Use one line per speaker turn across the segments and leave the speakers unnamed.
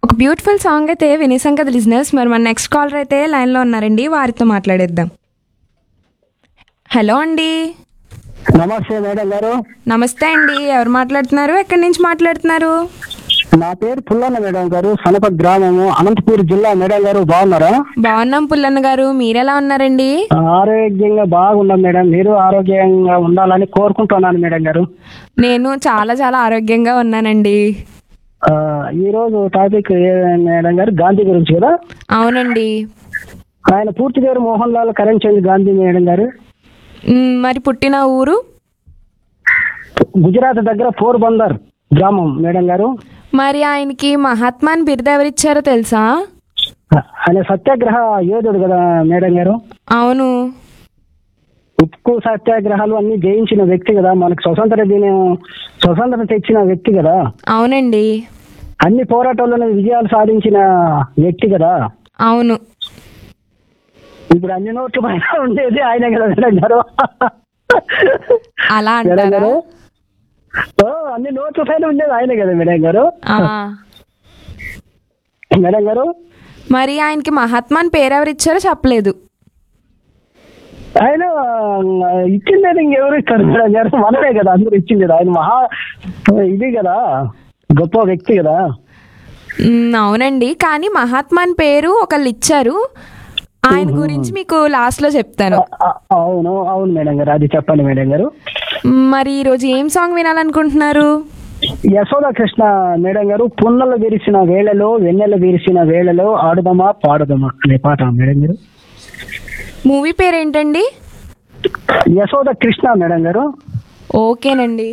ఒక beautiful song అయితే వినేసాం కదా లిజినెస్ మరి మన నెక్స్ట్ కాలర్ అయితే లైన్లో ఉన్నారండి వారితో మాట్లాడేద్దాం హలో అండి
నమస్తే మేడం గారు
నమస్తే అండి ఎవరు మాట్లాడుతున్నారు ఎక్కడి నుంచి మాట్లాడుతున్నారు
నా పేరు పుల్లన్న మేడం గారు సనప గ్రామము అనంతపూర్ జిల్లా మేడం గారు బాగున్నారా
బాగున్నాం పుల్లన్న గారు మీరెలా ఉన్నారండి
ఆరోగ్యంగా బాగున్నాం మేడం మీరు ఆరోగ్యంగా ఉండాలని కోరుకుంటున్నాను మేడం గారు
నేను చాలా చాలా ఆరోగ్యంగా ఉన్నానండి
ఆ, ఈ రోజు టాపిక్ ఏ మేడం గారు గాంధీ గురించి కదా
అవునండి
ఆయన పూర్తి పేరు మోహన్ లాల్ కరణ్చంద్ గాంధీ మేడం గారు
మ్, మరి పుట్టిన ఊరు
గుజరాత్ దగ్గర పోర్బందర్ గ్రామం మేడం గారు
మరి ఆయనకి మహాత్మాన్ బిరుదు ఎవరిచ్చారో తెలుసా
ఆయన సత్యాగ్రహ యోధుడు కదా మేడం గారు
అవును
ఉక్కు సత్యాగ్రహాలు అన్ని జయించిన వ్యక్తి కదా మనకు స్వతంత్ర దినం స్వతంత్రం తెచ్చిన వ్యక్తి కదా
అవునండి
అన్ని పోరాటాల్లోనే విజయాలు సాధించిన వ్యక్తి కదా
అవును
ఇప్పుడు అన్ని నోట్ల పైన ఉండేది ఆయన కదా మేడం గారు
అలా
మేడం
అంటారా
గారు ఓ, అన్ని నోట్ల పైన ఉండేది ఆయన కదా మేడం గారు
ఆ.
మేడం గారు
మరి ఆయనకి మహాత్మాన్ పేరు ఎవరిచ్చారో చెప్పలేదు
ఆయన ఆ, ఇచ్చింది ఇంకెవరు ఇస్తారు మేడం గారు మనమే కదా అందరూ ఇచ్చింది కదా. ఆయన మహా ఇది కదా గొప్ప వ్యక్తి కదా
మ్, అవునండి కానీ మహాత్మాన్ పేరు ఒకళ్ళు ఇచ్చారు ఆయన గురించి మీకు లాస్ట్ లో చెప్తాను
ఆ, అవును అవును మేడం గారు అది చెప్పండి మేడం గారు
మ్, మరి ఈరోజు ఏం సాంగ్ వినాలనుకుంటున్నారు
యశోద కృష్ణ మేడం గారు పున్నలు విరిసిన వేళలో వెన్నెల విరిసిన వేళలో ఆడుదమా పాడుదమా అనే పాట మేడం గారు
మూవీ పేరు ఏంటండి
యశోద కృష్ణ మేడం గారు
ఓకేనండి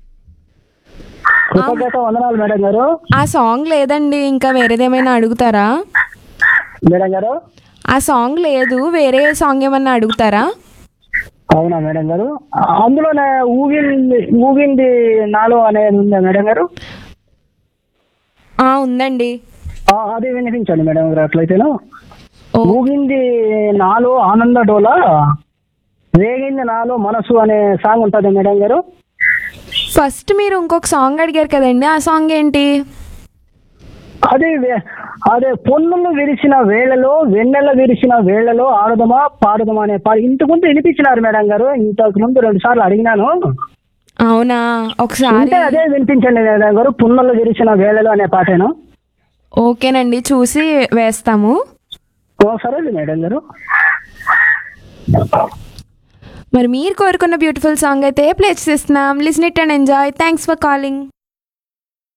కృతజ్ఞత వందనాలు మేడం గారు
ఆ సాంగ్ లేదండి ఇంకా వేరేదేమైనా అడుగుతారా
మేడం గారు
ఆ సాంగ్ లేదు వేరే సాంగ్ ఏమన్నా అడుగుతారా
అవునా మేడం గారు అందులోనే ఊగింది ఊగింది నాలో అనేది ఉందా మేడం గారు
ఆ ఉందండి
ఆ, అది వినిపించండి మేడం గారు అట్లయితేను
ఓ
ఊగింది నాలో ఆనంద డోల రేగింది నాలో మనసు అనే సాంగ్ ఉంటుంది మేడం గారు
ఫస్ట్ మీరు ఇంకొక సాంగ్ అడిగారు కదండి ఆ సాంగ్ ఏంటి
అదే వే- అదే పొన్నులు విరిసిన వేళలో వెన్నెల విరిసిన వేళలో ఆడుదమా పాడుదమా అనే పాట ఇంతకు ముందు వినిపించినారు మేడం గారు ఇంతకు ముందు రెండు సార్లు అడిగినాను
అవునా ఒకసారి
అంటే అదే వినిపించండి మేడం గారు పున్నలు విరిసిన వేళలో అనే పాటేను
ఓకేనండి చూసి వేస్తాము
ఓ సరే మేడం గారు
మరి మీరు కోరుకున్న బ్యూటిఫుల్ సాంగ్ అయితే ప్లే చేస్తున్నాం listen it and enjoy thanks for calling